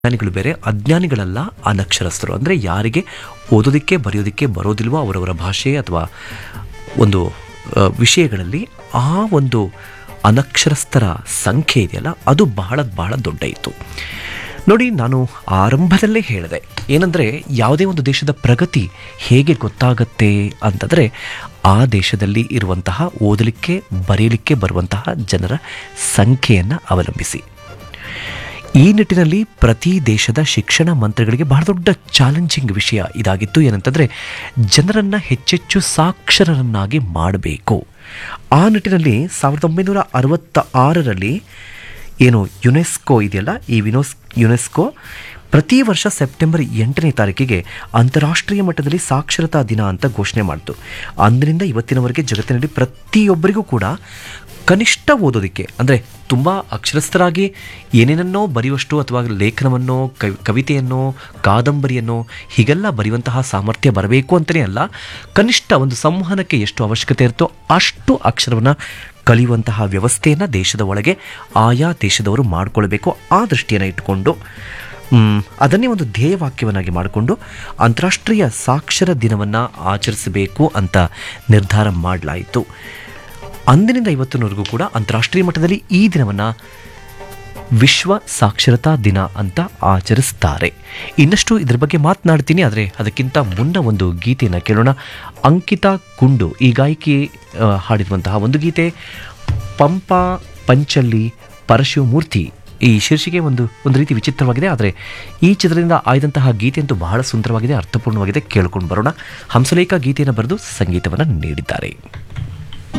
ಜ್ಞಾನಿಗಳು ಬೇರೆ ಅಜ್ಞಾನಿಗಳಲ್ಲ ಅನಕ್ಷರಸ್ಥರು ಅಂದರೆ ಯಾರಿಗೆ ಓದೋದಕ್ಕೆ ಬರೆಯೋದಕ್ಕೆ ಬರೋದಿಲ್ವೋ ಅವರವರ ಭಾಷೆ ಅಥವಾ ಒಂದು ಆ, ವಿಷಯಗಳಲ್ಲಿ ಆ ಒಂದು ಅನಕ್ಷರಸ್ಥರ ಸಂಖ್ಯೆ ಇದೆಯಲ್ಲ ಅದು ಬಹಳ ಬಹಳ ದೊಡ್ಡ ಇತ್ತು ನೋಡಿ ನಾನು ಆರಂಭದಲ್ಲೇ ಹೇಳಿದೆ ಏನಂದರೆ ಯಾವುದೇ ಒಂದು ದೇಶದ ಪ್ರಗತಿ ಹೇಗೆ ಗೊತ್ತಾಗತ್ತೆ ಅಂತಂದರೆ ಆ ದೇಶದಲ್ಲಿ ಇರುವಂತಹ ಓದಲಿಕ್ಕೆ ಬರೆಯಲಿಕ್ಕೆ ಬರುವಂತಹ ಜನರ ಸಂಖ್ಯೆಯನ್ನು ಅವಲಂಬಿಸಿ ಈ ನಿಟ್ಟಿನಲ್ಲಿ ಪ್ರತಿ ದೇಶದ ಶಿಕ್ಷಣ ಮಂತ್ರಿಗಳಿಗೆ ಬಹಳ ದೊಡ್ಡ ಚಾಲೆಂಜಿಂಗ್ ವಿಷಯ ಇದಾಗಿತ್ತು ಏನಂತಂದರೆ ಜನರನ್ನು ಹೆಚ್ಚೆಚ್ಚು ಸಾಕ್ಷರರನ್ನಾಗಿ ಮಾಡಬೇಕು ಆ ನಿಟ್ಟಿನಲ್ಲಿ ಸಾವಿರದ ಒಂಬೈನೂರ ಅರವತ್ತ ಆರರಲ್ಲಿ ಏನು ಯುನೆಸ್ಕೋ ಇದೆಯಲ್ಲ ಈ ವಿನೋಸ್ ಯುನೆಸ್ಕೋ ಪ್ರತಿ ವರ್ಷ ಸೆಪ್ಟೆಂಬರ್ ಎಂಟನೇ ತಾರೀಕಿಗೆ ಅಂತಾರಾಷ್ಟ್ರೀಯ ಮಟ್ಟದಲ್ಲಿ ಸಾಕ್ಷರತಾ ದಿನ ಅಂತ ಘೋಷಣೆ ಮಾಡಿತು ಅಂದಿನಿಂದ ಇವತ್ತಿನವರೆಗೆ ಜಗತ್ತಿನಲ್ಲಿ ಪ್ರತಿಯೊಬ್ಬರಿಗೂ ಕೂಡ ಕನಿಷ್ಠ ಓದೋದಕ್ಕೆ ಅಂದರೆ ತುಂಬ ಅಕ್ಷರಸ್ಥರಾಗಿ ಏನೇನನ್ನೋ ಬರೆಯುವಷ್ಟು ಅಥವಾ ಲೇಖನವನ್ನು ಕವಿ ಕವಿತೆಯನ್ನು ಕಾದಂಬರಿಯನ್ನು ಹೀಗೆಲ್ಲ ಬರೆಯುವಂತಹ ಸಾಮರ್ಥ್ಯ ಬರಬೇಕು ಅಂತಲೇ ಅಲ್ಲ ಕನಿಷ್ಠ ಒಂದು ಸಂವಹನಕ್ಕೆ ಎಷ್ಟು ಅವಶ್ಯಕತೆ ಇರುತ್ತೋ ಅಷ್ಟು ಅಕ್ಷರವನ್ನು ಕಲಿಯುವಂತಹ ವ್ಯವಸ್ಥೆಯನ್ನು ದೇಶದ ಒಳಗೆ ಆಯಾ ದೇಶದವರು ಮಾಡಿಕೊಳ್ಬೇಕು ಆ ದೃಷ್ಟಿಯನ್ನು ಇಟ್ಟುಕೊಂಡು ಮ್, ಅದನ್ನೇ ಒಂದು ಧ್ಯೇಯವಾಕ್ಯವನ್ನಾಗಿ ಮಾಡಿಕೊಂಡು ಅಂತಾರಾಷ್ಟ್ರೀಯ ಸಾಕ್ಷರ ದಿನವನ್ನು ಆಚರಿಸಬೇಕು ಅಂತ ನಿರ್ಧಾರ ಮಾಡಲಾಯಿತು ಅಂದಿನಿಂದ ಇವತ್ತಿನವರೆಗೂ ಕೂಡ ಅಂತಾರಾಷ್ಟ್ರೀಯ ಮಟ್ಟದಲ್ಲಿ ಈ ದಿನವನ್ನು ವಿಶ್ವ ಸಾಕ್ಷರತಾ ದಿನ ಅಂತ ಆಚರಿಸ್ತಾರೆ ಇನ್ನಷ್ಟು ಇದ್ರ ಬಗ್ಗೆ ಮಾತನಾಡ್ತೀನಿ ಆದರೆ ಅದಕ್ಕಿಂತ ಮುನ್ನ ಒಂದು ಗೀತೆಯನ್ನು ಕೇಳೋಣ ಅಂಕಿತಾ ಕುಂಡು ಈ ಗಾಯಕಿ ಆ, ಹಾಡಿರುವಂತಹ ಒಂದು ಗೀತೆ ಪಂಪ ಪಂಚಲ್ಲಿ ಪರಶಿವಮೂರ್ತಿ ಈ ಶೀರ್ಷಿಕೆ ಒಂದು ಒಂದು ರೀತಿ ವಿಚಿತ್ರವಾಗಿದೆ ಆದರೆ ಈ ಚಿತ್ರದಿಂದ ಆಯ್ದಂತಹ ಗೀತೆ ಅಂತೂ ಬಹಳ ಸುಂದರವಾಗಿದೆ ಅರ್ಥಪೂರ್ಣವಾಗಿದೆ ಕೇಳ್ಕೊಂಡು ಬರೋಣ ಹಂಸಲೇಖ ಗೀತೆಯನ್ನು ಬರೆದು ಸಂಗೀತವನ್ನು ನೀಡಿದ್ದಾರೆ